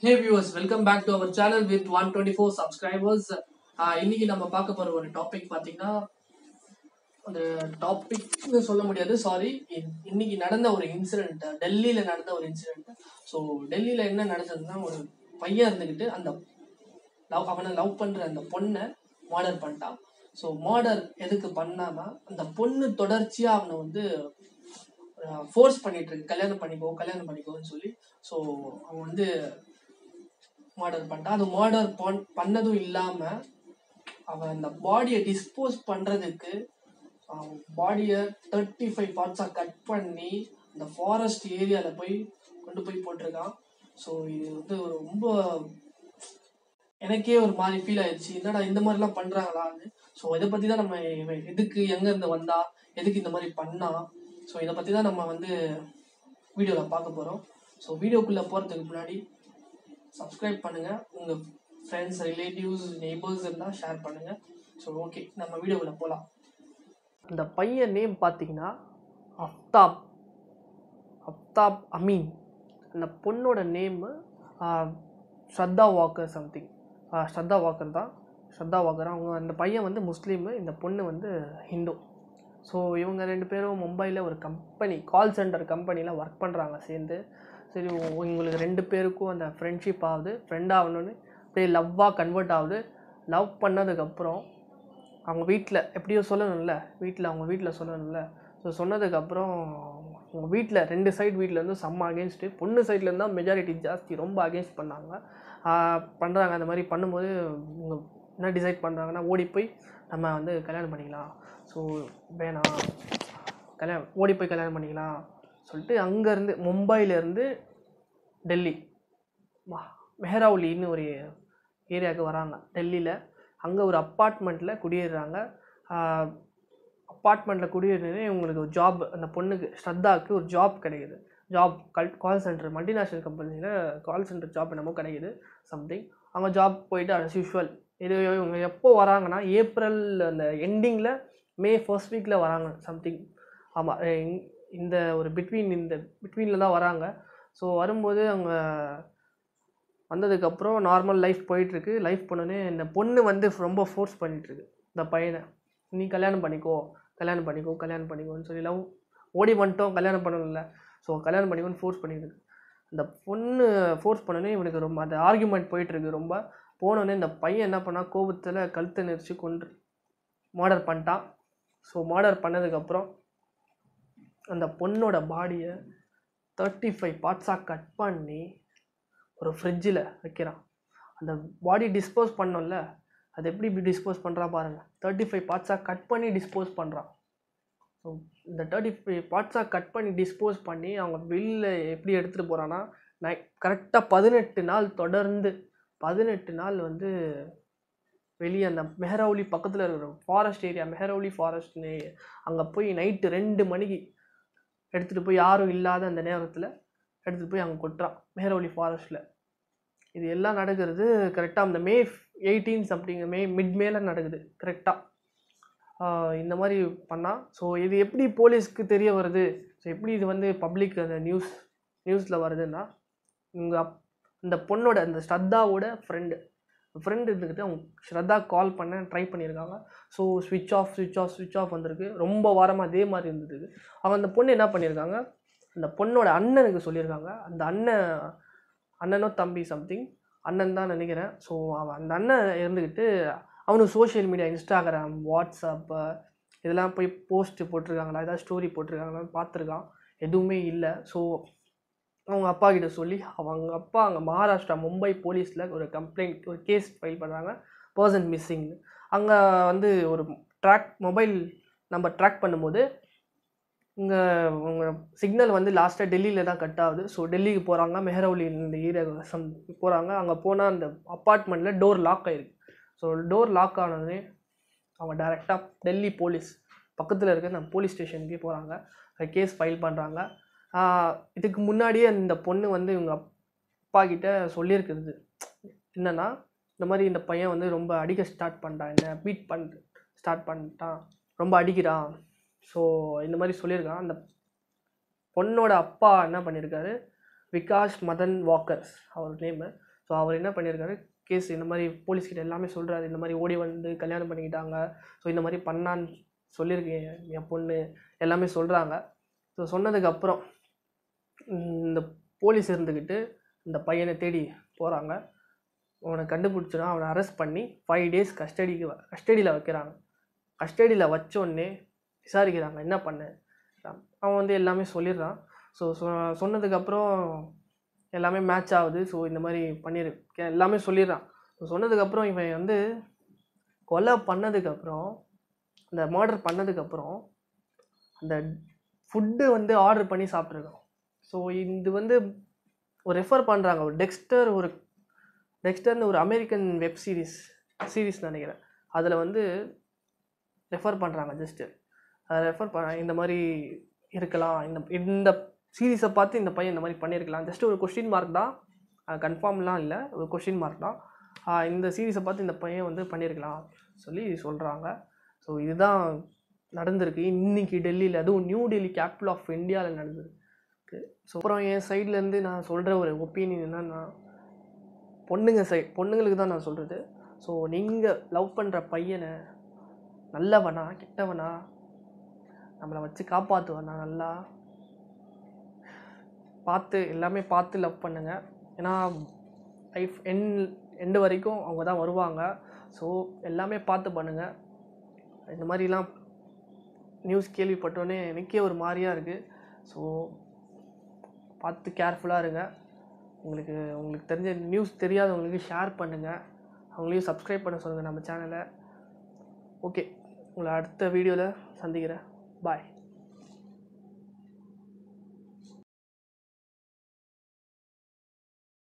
hey viewers welcome back to our channel with one twenty four subscribers இன்னைக்கு நம்ம பார்க்க போற ஒரு டாபிக் பார்த்தீங்கன்னா அந்த டாபிக்னு சொல்ல முடியாது சாரி இன்னைக்கு நடந்த ஒரு இன்சிடென்ட் டெல்லியில நடந்த ஒரு இன்சிடென்ட் ஸோ டெல்லியில என்ன நடந்ததுன்னா ஒரு பையன் இருந்துக்கிட்டு அந்த லவ் அவனை லவ் பண்ற அந்த பொண்ணை மர்டர் பண்ணிட்டான் ஸோ மர்டர் எதுக்கு பண்ணானா அந்த பொண்ணு தொடர்ச்சியா அவனை வந்து ஃபோர்ஸ் பண்ணிட்டு இருக்கு கல்யாணம் பண்ணிக்கோ கல்யாணம் பண்ணிக்கோன்னு சொல்லி ஸோ அவன் வந்து மர்டர் பண்ணிட்டான் அது மர்டர் பண்ணதும் இல்லாம அவன் அந்த பாடியை டிஸ்போஸ் பண்றதுக்கு அவன் பாடியை தேர்ட்டி ஃபைவ் பார்ட்ஸாக கட் பண்ணி அந்த ஃபாரஸ்ட் ஏரியாவில் போய் கொண்டு போய் போட்டிருக்கான் ஸோ இது வந்து ரொம்ப எனக்கே ஒரு மாதிரி ஃபீல் ஆயிடுச்சு என்னடா இந்த மாதிரிலாம் பண்ணுறாங்களான்னு ஸோ இதை பற்றி தான் நம்ம இவன் எதுக்கு எங்கேருந்து வந்தா எதுக்கு இந்த மாதிரி பண்ணா ஸோ இதை பற்றி தான் நம்ம வந்து வீடியோவில் பார்க்க போகிறோம் ஸோ வீடியோக்குள்ளே போகிறதுக்கு முன்னாடி சப்ஸ்கிரைப் பண்ணுங்கள் உங்கள் ஃப்ரெண்ட்ஸ் ரிலேட்டிவ்ஸ் நெய்பர்ஸ் இருந்தால் ஷேர் பண்ணுங்கள் ஸோ ஓகே நம்ம வீடியோக்குள்ளே போகலாம் அந்த பையன் நேம் பார்த்தீங்கன்னா அஃப்தாப் அஃப்தாப் அமீன் அந்த பொண்ணோட நேமு ஸ்ரத்தா வாக்கர் சம்திங் ஸ்ரத்தா வாக்கர் தான் ஸ்ரத்தா வாக்கர் அவங்க அந்த பையன் வந்து முஸ்லீமு இந்த பொண்ணு வந்து ஹிந்து ஸோ இவங்க ரெண்டு பேரும் மும்பையில் ஒரு கம்பெனி கால் சென்டர் கம்பெனியில் ஒர்க் பண்ணுறாங்க சேர்ந்து சரி உ- இவங்களுக்கு ரெண்டு பேருக்கும் அந்த ஃப்ரெண்ட்ஷிப் ஆகுது ஃப்ரெண்ட் ஆகணும்னு அப்படியே லவ்வாக கன்வெர்ட் ஆகுது லவ் பண்ணதுக்கப்புறம் அவங்க வீட்டில் எப்படியோ சொல்லணும்ல வீட்டில் அவங்க வீட்டில் சொல்லணும்ல ஸோ சொன்னதுக்கப்புறம் அவங்க வீட்டில் ரெண்டு சைடு வீட்டில் இருந்து செம்ம அகேன்ஸ்ட்டு பொண்ணு சைட்லேருந்து தான் மெஜாரிட்டி ஜாஸ்தி ரொம்ப அகேன்ஸ்ட் பண்ணாங்க பண்ணுறாங்க அந்த மாதிரி பண்ணும்போது இவங்க என்ன டிசைட் பண்ணுறாங்கன்னா ஓடி போய் நம்ம வந்து கல்யாணம் பண்ணிக்கலாம் ஸோ வேணாம் கல்யாணம் ஓடி போய் கல்யாணம் பண்ணிக்கலாம் சொல்லிட்டு அங்கேருந்து மும்பையிலேருந்து டெல்லி ம- மெஹரவுலின்னு ஒரு ஏரியாவுக்கு வராங்க டெல்லியில் அங்கே ஒரு அப்பார்ட்மெண்ட்டில் குடியேறுறாங்க அப்பார்ட்மெண்ட்டில் குடியேறினே இவங்களுக்கு ஒரு ஜாப் அந்த பொண்ணுக்கு ஸ்ரத்தாவுக்கு ஒரு ஜாப் கிடைக்குது ஜாப் கல் கால் சென்டர் மல்டிநேஷ்னல் கம்பெனியில் கால் சென்டர் ஜாப் என்னமோ கிடைக்குது சம்திங் அவங்க ஜாப் போயிட்டு அஸ் யூஷுவல் இது இவங்க எப்போ வராங்கன்னா ஏப்ரல் அந்த எண்டிங்கில் மே ஃபர்ஸ்ட் வீக்கில் வராங்க சம்திங் ஆமாம் இந்த ஒரு பிட்வீன் இந்த பிட்வீனில் தான் வராங்க ஸோ வரும்போது அவங்க வந்ததுக்கப்புறம் நார்மல் லைஃப் போயிட்டுருக்கு லைஃப் பண்ணோன்னே இந்த பொண்ணு வந்து ரொம்ப ஃபோர்ஸ் பண்ணிகிட்ருக்கு இந்த பையனை நீ கல்யாணம் பண்ணிக்கோ கல்யாணம் பண்ணிக்கோ கல்யாணம் பண்ணிக்கோன்னு சொல்லி லவ் ஓடி வந்துட்டோம் கல்யாணம் பண்ணணும்ல ஸோ கல்யாணம் பண்ணிக்கோன்னு ஃபோர்ஸ் பண்ணியிருக்கு இந்த பொண்ணு ஃபோர்ஸ் பண்ணோன்னே இவனுக்கு ரொம்ப அந்த ஆர்குமெண்ட் போயிட்டுருக்கு ரொம்ப போனோடனே இந்த பையன் என்ன பண்ணா கோபத்தில் கழுத்தை நெரிச்சு கொண்டு மர்டர் பண்ணிட்டான் ஸோ மர்டர் பண்ணதுக்கப்புறம் அந்த பொண்ணோட பாடியை தேர்ட்டி ஃபைவ் பார்ட்ஸாக கட் பண்ணி ஒரு ஃப்ரிட்ஜில் வைக்கிறான் அந்த பாடி டிஸ்போஸ் பண்ணோம்ல அது எப்படி இப்படி டிஸ்போஸ் பண்ணுறா பாருங்கள் தேர்ட்டி ஃபைவ் பார்ட்ஸாக கட் பண்ணி டிஸ்போஸ் பண்ணுறான் ஸோ இந்த தேர்ட்டி ஃபைவ் பார்ட்ஸாக கட் பண்ணி டிஸ்போஸ் பண்ணி அவங்க வெளில எப்படி எடுத்துகிட்டு போகிறான்னா நை கரெக்டாக பதினெட்டு நாள் தொடர்ந்து பதினெட்டு நாள் வந்து வெளியே அந்த மெஹரவுலி பக்கத்தில் இருக்கிற ஃபாரஸ்ட் ஏரியா மெஹரவுலி ஃபாரஸ்ட்னு அங்கே போய் நைட்டு ரெண்டு மணிக்கு எடுத்துகிட்டு போய் யாரும் இல்லாத அந்த நேரத்தில் எடுத்துகிட்டு போய் அங்கே கொட்டுறான் மெஹரவுலி ஃபாரஸ்ட்டில் இது எல்லாம் நடக்கிறது கரெக்டாக அந்த May eighteen something May mid மேல நடக்குது கரெக்டாக இந்த மாதிரி பண்ணால் ஸோ இது எப்படி போலீஸ்க்கு தெரிய வருது ஸோ எப்படி இது வந்து பப்ளிக் அந்த நியூஸ் நியூஸில் வருதுன்னா இவங்க அப் இந்த பொண்ணோட அந்த ஸ்ரத்தாவோட ஃப்ரெண்டு ஃப்ரெண்டு இருந்துக்கிட்டு அவங்க ஸ்ரத்தா கால் பண்ண ட்ரை பண்ணியிருக்காங்க ஸோ ஸ்விட்ச் ஆஃப் ஸ்விட்ச் ஆஃப் ஸ்விட்ச் ஆஃப் வந்திருக்கு ரொம்ப வாரமாக அதே மாதிரி இருந்தது அவங்க அந்த பொண்ணு என்ன பண்ணியிருக்காங்க அந்த பொண்ணோட அண்ணனுக்கு சொல்லியிருக்காங்க அந்த அண்ணன் அண்ணனோ தம்பி சம்திங் அண்ணன் தான் நினைக்கிறேன் ஸோ அவன் அந்த அண்ணன் இருந்துக்கிட்டு அவனுக்கு சோஷியல் மீடியா இன்ஸ்டாகிராம் வாட்ஸ்அப் இதெல்லாம் போய் போஸ்ட் போட்டிருக்காங்களா ஏதாவது ஸ்டோரி போட்டிருக்காங்களான்னு பார்த்துருக்கான் எதுவுமே இல்லை ஸோ அவங்க அப்பா கிட்ட சொல்லி அவங்க அப்பா அங்கே மகாராஷ்டிரா மும்பை போலீஸில் ஒரு கம்ப்ளைண்ட் ஒரு கேஸ் ஃபைல் பண்ணுறாங்க பர்சன் மிஸ்ஸிங் அங்கே வந்து ஒரு ட்ராக் மொபைல் நம்ம ட்ராக் பண்ணும்போது இங்கே உங்க சிக்னல் வந்து லாஸ்ட்டாக டெல்லியில் தான் கட் ஆகுது ஸோ டெல்லிக்கு போகிறாங்க மெஹரவுலி இந்த ஏரியா சம் போகிறாங்க அங்கே போனால் அந்த அப்பார்ட்மெண்ட்டில் டோர் லாக் ஆயிருக்கு ஸோ டோர் லாக் ஆனதுமே அவங்க டைரெக்டாக டெல்லி போலீஸ் பக்கத்தில் இருக்க அந்த போலீஸ் ஸ்டேஷனுக்கே போகிறாங்க கேஸ் ஃபைல் பண்ணுறாங்க இதுக்கு முன்னாடியே இந்த பொண்ணு வந்து இவங்க அப்பா கிட்ட சொல்லியிருக்கிறது என்னன்னா இந்த மாதிரி இந்த பையன் வந்து ரொம்ப அடிக்க ஸ்டார்ட் பண்ணிட்டான் என்ன பீட் பண்ண ஸ்டார்ட் பண்ணிட்டான் ரொம்ப அடிக்கிறான் ஸோ இந்த மாதிரி சொல்லியிருக்கான் அந்த பொண்ணோட அப்பா என்ன பண்ணியிருக்காரு விகாஷ் மதன் வாக்கர்ஸ் அவர் நேமு ஸோ அவர் என்ன பண்ணியிருக்காரு கேஸ் இந்த மாதிரி போலீஸ்கிட்ட எல்லாமே சொல்கிறாரு இந்த மாதிரி ஓடி வந்து கல்யாணம் பண்ணிக்கிட்டாங்க ஸோ இந்த மாதிரி பண்ணான்னு சொல்லியிருக்கேன் என் பொண்ணு எல்லாமே சொல்கிறாங்க ஸோ சொன்னதுக்கப்புறம் இந்த போலீஸ் இருந்துக்கிட்டு இந்த பையனை தேடி போகிறாங்க அவனை கண்டுபிடிச்சோன்னா அவனை அரெஸ்ட் பண்ணி ஃபைவ் டேஸ் கஸ்டடிக்கு கஸ்டடியில் வைக்கிறாங்க கஸ்டடியில் வச்சோடனே விசாரிக்கிறாங்க என்ன பண்ண அவன் வந்து எல்லாமே சொல்லிடுறான் ஸோ சொன்னதுக்கப்புறம் எல்லாமே மேட்ச் ஆகுது ஸோ இந்த மாதிரி பண்ணிரு கே- எல்லாமே சொல்லிடுறான் ஸோ சொன்னதுக்கப்புறம் இவன் வந்து கொலை பண்ணதுக்கப்புறம் அந்த மர்டர் பண்ணதுக்கப்புறம் அந்த ஃபுட்டு வந்து ஆர்டர் பண்ணி சாப்பிட்ருக்கான் ஸோ இது வந்து ஒரு ரெஃபர் பண்ணுறாங்க ஒரு டெக்ஸ்டர் ஒரு டெக்ஸ்டர்னு ஒரு அமெரிக்கன் வெப் சீரிஸ் சீரிஸ் நினைக்கிறேன் அதில் வந்து ரெஃபர் பண்ணுறாங்க ஜஸ்ட்டு அதை ரெஃபர் பண்ண இந்த மாதிரி இருக்கலாம் இந்த இந்த சீரீஸை பார்த்து இந்த பையன் இந்த மாதிரி பண்ணியிருக்கலாம் ஜஸ்ட் ஒரு கொஷின் மார்க் தான் கன்ஃபார்ம்லாம் இல்லை ஒரு கொஷின் மார்க் தான் ஆஹ் இந்த சீரீஸை பார்த்து இந்த பையன் வந்து பண்ணியிருக்கலாம் சொல்லி சொல்கிறாங்க ஸோ இதுதான் நடந்திருக்கு இன்னைக்கு டெல்லியில் அதுவும் நியூ டெல்லி கேபிட்டல் ஆஃப் இந்தியாவில் நடந்திருக்கு ஸோ அப்புறம் என் சைட்லேருந்து நான் சொல்கிற ஒரு ஒப்பீனியன் என்னன்னா பொண்ணுங்க சை பொண்ணுங்களுக்கு தான் நான் சொல்கிறது ஸோ நீங்கள் லவ் பண்ணுற பையனை நல்லவனா கெட்டவனா நம்மளை வச்சு காப்பாற்றுவானா நல்லா பார்த்து எல்லாமே பார்த்து லவ் பண்ணுங்க ஏன்னா லைஃப் என் எண்டு வரைக்கும் அவங்க தான் வருவாங்க ஸோ எல்லாமே பார்த்து பண்ணுங்கள் இந்த மாதிரிலாம் நியூஸ் கேள்விப்பட்டோன்னே எனக்கே ஒரு மாதிரியாக இருக்குது ஸோ பார்த்து கேர்ஃபுல்லாக இருங்க உங்களுக்கு உங்களுக்கு தெரிஞ்ச நியூஸ் தெரியாதவங்களுக்கு ஷேர் பண்ணுங்கள் அவங்களையும் சப்ஸ்கிரைப் பண்ண சொல்லுங்கள் நம்ம சேனலை ஓகே உங்களை அடுத்த வீடியோவில் சந்திக்கிறேன் பாய்